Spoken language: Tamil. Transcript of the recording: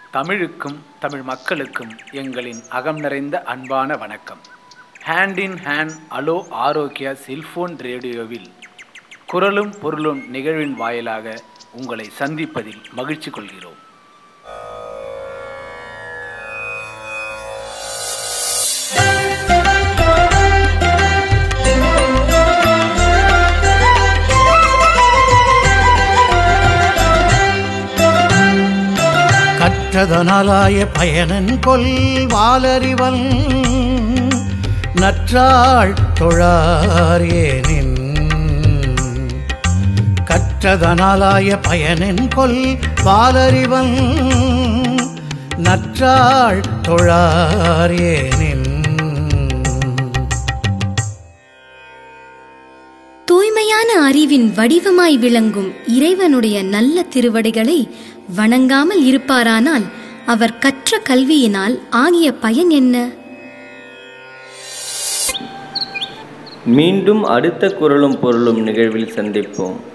தமிழுக்கும் தமிழ் மக்களுக்கும் எங்களின் அகம் நிறைந்த அன்பான வணக்கம் hand in hand hello Arokya cellphone ரேடியோவில் குரலும் பொருளும் நிகழ்வின் வாயிலாக உங்களை சந்திப்பதில் மகிழ்ச்சி கொள்கிறோம் கற்றதனாலாய பயனன் கொல் வாலறிவன் நற்றாள் தொழாரேனின் கற்றதனாலாய பயனன் கொல் வாலறிவன் நற்றாள் தொழாரேனின் தூய்மையான அறிவின் வடிவமாய் விளங்கும் இறைவனுடைய நல்ல திருவடிகளை வணங்காமல் இருப்பாரானால் அவர் கற்ற கல்வியினால் ஆகிய பயன் என்ன மீண்டும் அடுத்த குரலும் பொருளும் நிகழ்வில் சந்திப்போம்